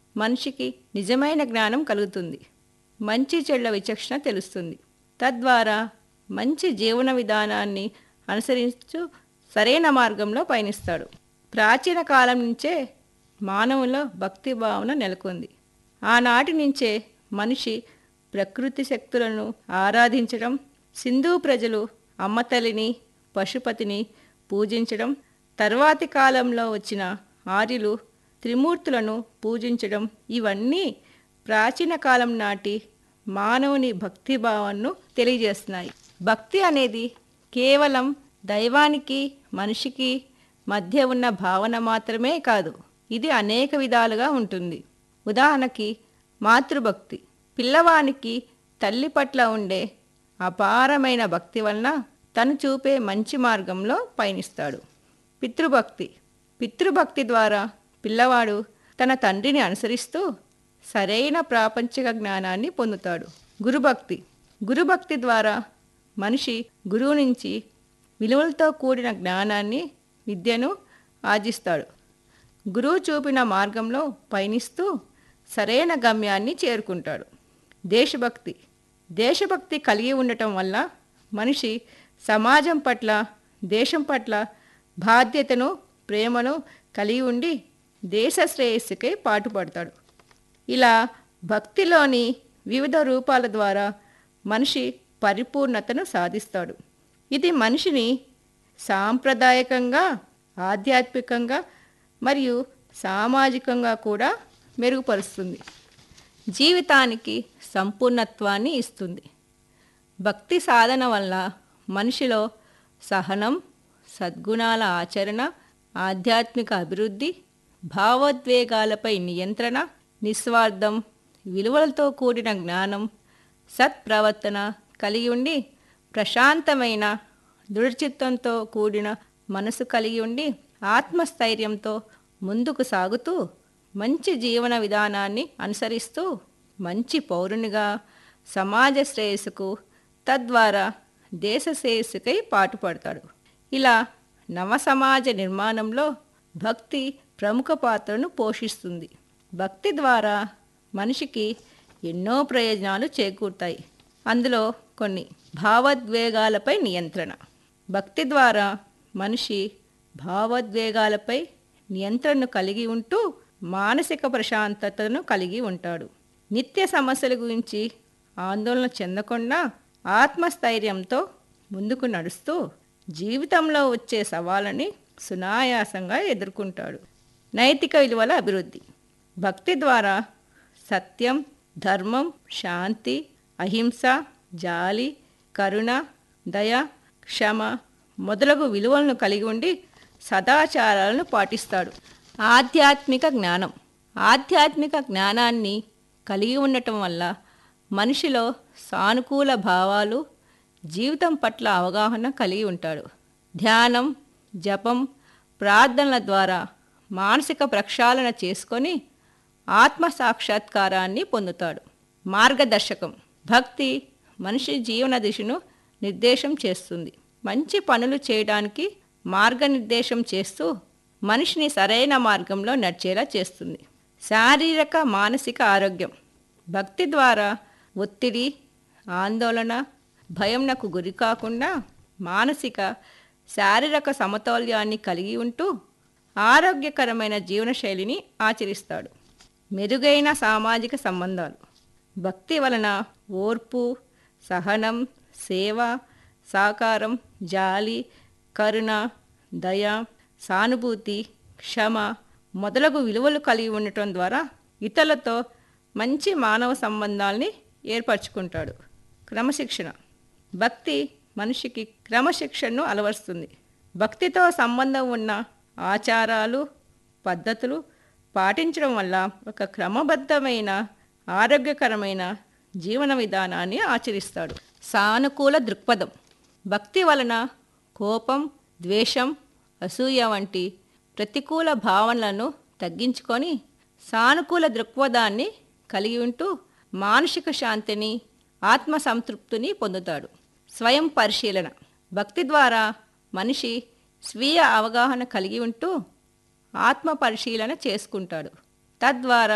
మనిషికి నిజమైన జ్ఞానం కలుగుతుంది మంచి చెడుల విచక్షణ తెలుస్తుంది తద్వారా మంచి జీవన విధానాన్ని అనుసరించు సరైన మార్గంలో పయనిస్తాడు ప్రాచీన కాలం నుంచే మానవులో భక్తి భావన నెలకొంది ఆనాటి నుంచే మనిషి ప్రకృతి శక్తులను ఆరాధించడం సింధు ప్రజలు అమ్మతల్లిని పశుపతిని పూజించడం తర్వాతి కాలంలో వచ్చిన ఆర్యులు త్రిమూర్తులను పూజించడం ఇవన్నీ ప్రాచీన కాలం నాటి మానవుని భక్తి భావాన్ని తెలియజేస్తున్నాయి భక్తి అనేది కేవలం దైవానికి మనిషికి మధ్య ఉన్న భావన మాత్రమే కాదు ఇది అనేక విధాలుగా ఉంటుంది ఉదాహరణకి మాతృభక్తి పిల్లవానికి తల్లి పట్ల ఉండే అపారమైన భక్తి వలన తను చూపే మంచి మార్గంలో పయనిస్తాడు పితృభక్తి పితృభక్తి ద్వారా పిల్లవాడు తన తండ్రిని అనుసరిస్తూ సరైన ప్రాపంచిక జ్ఞానాన్ని పొందుతాడు గురుభక్తి గురుభక్తి ద్వారా మనిషి గురువు నుంచి విలువలతో కూడిన జ్ఞానాన్ని విద్యను ఆర్జిస్తాడు గురువు చూపిన మార్గంలో పయనిస్తూ సరైన గమ్యాన్ని చేరుకుంటాడు దేశభక్తి దేశభక్తి కలిగి ఉండటం వల్ల మనిషి సమాజం పట్ల దేశం పట్ల బాధ్యతను ప్రేమను కలిగి ఉండి దేశ శ్రేయస్సుకై పాటుపడతాడు ఇలా భక్తిలోని వివిధ రూపాల ద్వారా మనిషి పరిపూర్ణతను సాధిస్తాడు ఇది మనిషిని సాంప్రదాయకంగా ఆధ్యాత్మికంగా మరియు సామాజికంగా కూడా మెరుగుపరుస్తుంది జీవితానికి సంపూర్ణత్వాన్ని ఇస్తుంది భక్తి సాధన వల్ల మనిషిలో సహనం సద్గుణాల ఆచరణ ఆధ్యాత్మిక అభివృద్ధి భావోద్వేగాలపై నియంత్రణ నిస్వార్థం విలువలతో కూడిన జ్ఞానం సత్ప్రవర్తన కలిగి ఉండి ప్రశాంతమైన దృఢచిత్తంతో కూడిన మనసు కలిగి ఉండి ఆత్మస్థైర్యంతో ముందుకు సాగుతూ మంచి జీవన విధానాన్ని అనుసరిస్తూ మంచి పౌరునిగా సమాజ శ్రేయస్సుకు తద్వారా దేశ శ్రేయస్సుకై పాటుపడతాడు ఇలా నవ సమాజ నిర్మాణంలో భక్తి ప్రముఖ పాత్రను పోషిస్తుంది భక్తి ద్వారా మనిషికి ఎన్నో ప్రయోజనాలు చేకూరుతాయి అందులో కొన్ని భావోద్వేగాలపై నియంత్రణ భక్తి ద్వారా మనిషి భావోద్వేగాలపై నియంత్రణను కలిగి ఉంటూ మానసిక ప్రశాంతతను కలిగి ఉంటాడు నిత్య సమస్యల గురించి ఆందోళన చెందకుండా ఆత్మస్థైర్యంతో ముందుకు నడుస్తూ జీవితంలో వచ్చే సవాళ్ళని సునాయాసంగా ఎదుర్కొంటాడు నైతిక విలువల అభివృద్ధి భక్తి ద్వారా సత్యం ధర్మం శాంతి అహింస జాలి కరుణ దయ క్షమ మొదలగు విలువలను కలిగి ఉండి సదాచారాలను పాటిస్తాడు ఆధ్యాత్మిక జ్ఞానం ఆధ్యాత్మిక జ్ఞానాన్ని కలిగి ఉండటం వల్ల మనిషిలో సానుకూల భావాలు జీవితం పట్ల అవగాహన కలిగి ఉంటాడు ధ్యానం జపం ప్రార్థనల ద్వారా మానసిక ప్రక్షాళన చేసుకొని ఆత్మ సాక్షాత్కారాన్ని పొందుతాడు మార్గదర్శకం భక్తి మనిషి జీవన దిశను నిర్దేశం చేస్తుంది మంచి పనులు చేయడానికి మార్గనిర్దేశం చేస్తూ మనిషిని సరైన మార్గంలో నడిచేలా చేస్తుంది శారీరక మానసిక ఆరోగ్యం భక్తి ద్వారా ఒత్తిడి ఆందోళన భయంనకు గురి కాకుండా మానసిక శారీరక సమతౌల్యాన్ని కలిగి ఉంటూ ఆరోగ్యకరమైన జీవనశైలిని ఆచరిస్తాడు మెరుగైన సామాజిక సంబంధాలు భక్తి వలన ఓర్పు సహనం సేవ సాకారం జాలి కరుణ దయ సానుభూతి క్షమ మొదలగు విలువలు కలిగి ఉండటం ద్వారా ఇతరులతో మంచి మానవ సంబంధాల్ని ఏర్పరచుకుంటాడు క్రమశిక్షణ భక్తి మనిషికి క్రమశిక్షణను అలవరుస్తుంది భక్తితో సంబంధం ఉన్న ఆచారాలు పద్ధతులు పాటించడం వల్ల ఒక క్రమబద్ధమైన ఆరోగ్యకరమైన జీవన విధానాన్ని ఆచరిస్తాడు సానుకూల దృక్పథం భక్తి వలన కోపం ద్వేషం అసూయ వంటి ప్రతికూల భావనలను తగ్గించుకొని సానుకూల దృక్పథాన్ని కలిగి ఉంటూ మానసిక శాంతిని ఆత్మ సంతృప్తిని పొందుతాడు స్వయం పరిశీలన భక్తి ద్వారా మనిషి స్వీయ అవగాహన కలిగి ఉంటూ ఆత్మ పరిశీలన చేసుకుంటాడు తద్వారా